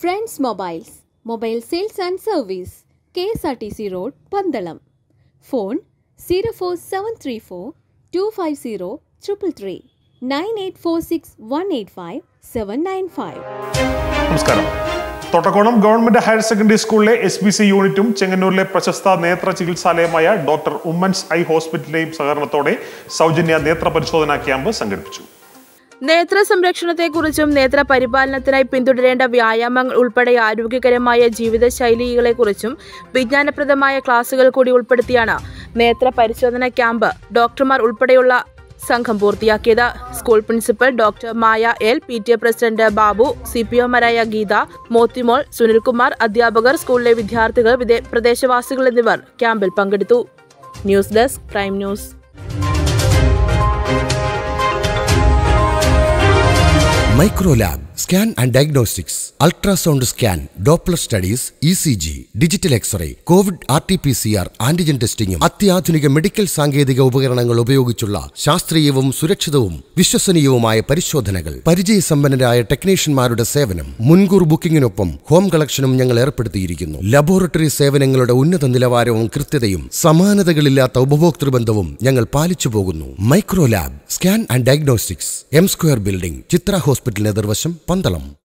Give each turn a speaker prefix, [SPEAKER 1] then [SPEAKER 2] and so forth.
[SPEAKER 1] friends mobiles mobile sales and service K S R T C road Pandalam phone zero four seven three four two five zero triple three nine eight four six one eight five seven nine five
[SPEAKER 2] നമസ്കാരം Thottakkonam government higher secondary സ്കൂളിലെ S B C യൂണിറ്റും ചെങ്ങന്നൂരിലെ പ്രശസ്ത നേത്ര ചികിത്സാലയമായ doctor ഉമ്മൻസ് I ഹോസ്പിറ്റലിന്റെയും സഹകരണത്തോടെ സൗജന്യ നേത്ര പരിശോധനാ ക്യാമ്പ് സംഘടിപ്പിച്ചു
[SPEAKER 3] നേത്ര സംരക്ഷണത്തെക്കുറിച്ചും നേത്ര പരിപാലനത്തിനായി പിന്തുടരേണ്ട വ്യായാമങ്ങൾ ഉൾപ്പെടെ ആരോഗ്യകരമായ ജീവിതശൈലികളെക്കുറിച്ചും വിജ്ഞാനപ്രദമായ ക്ലാസുകൾ കൂടി ഉൾപ്പെടുത്തിയാണ് നേത്ര പരിശോധന ക്യാമ്പ് ഡോക്ടർമാർ ഉൾപ്പെടെയുള്ള സംഘം പൂർത്തിയാക്കിയത് school principal doctor Maya L P T A president Babu C P ഒമാരായ ഗീത മോത്തിമോൾ സുനിൽകുമാർ അധ്യാപകർ സ്കൂളിലെ വിദ്യാർത്ഥികൾ വിദേ- പ്രദേശവാസികൾ എന്നിവർ ക്യാമ്പിൽ പങ്കെടുത്തു news desk prime news
[SPEAKER 4] microlab scan and diagnostics ultrasound scan doppler studies E C G digital x ray covid R T P C R antigen ടെസ്റ്റിംഗും അത്യാധുനിക മെഡിക്കൽ സാങ്കേതിക ഉപകരണങ്ങൾ ഉപയോഗിച്ചുള്ള ശാസ്ത്രീയവും സുരക്ഷിതവും വിശ്വസനീയവുമായ പരിശോധനകൾ പരിചയസമ്പന്നരായ ടെക്നീഷ്യന്മാരുടെ സേവനം മുൻകൂർ ബുക്കിംഗിനൊപ്പം ഹോം കളക്ഷനും ഞങ്ങൾ ഏർപ്പെടുത്തിയിരിക്കുന്നു ലബോറട്ടറി സേവനങ്ങളുടെ ഉന്നത നിലവാരവും കൃത്യതയും സമാനതകളില്ലാത്ത ഉപഭോക്തൃ ബന്ധവും ഞങ്ങൾ പാലിച്ചു പോകുന്നു microlab scan and diagnostics M square building Chithra ഹോസ്പിറ്റലിന് എതിർവശം പന്തളം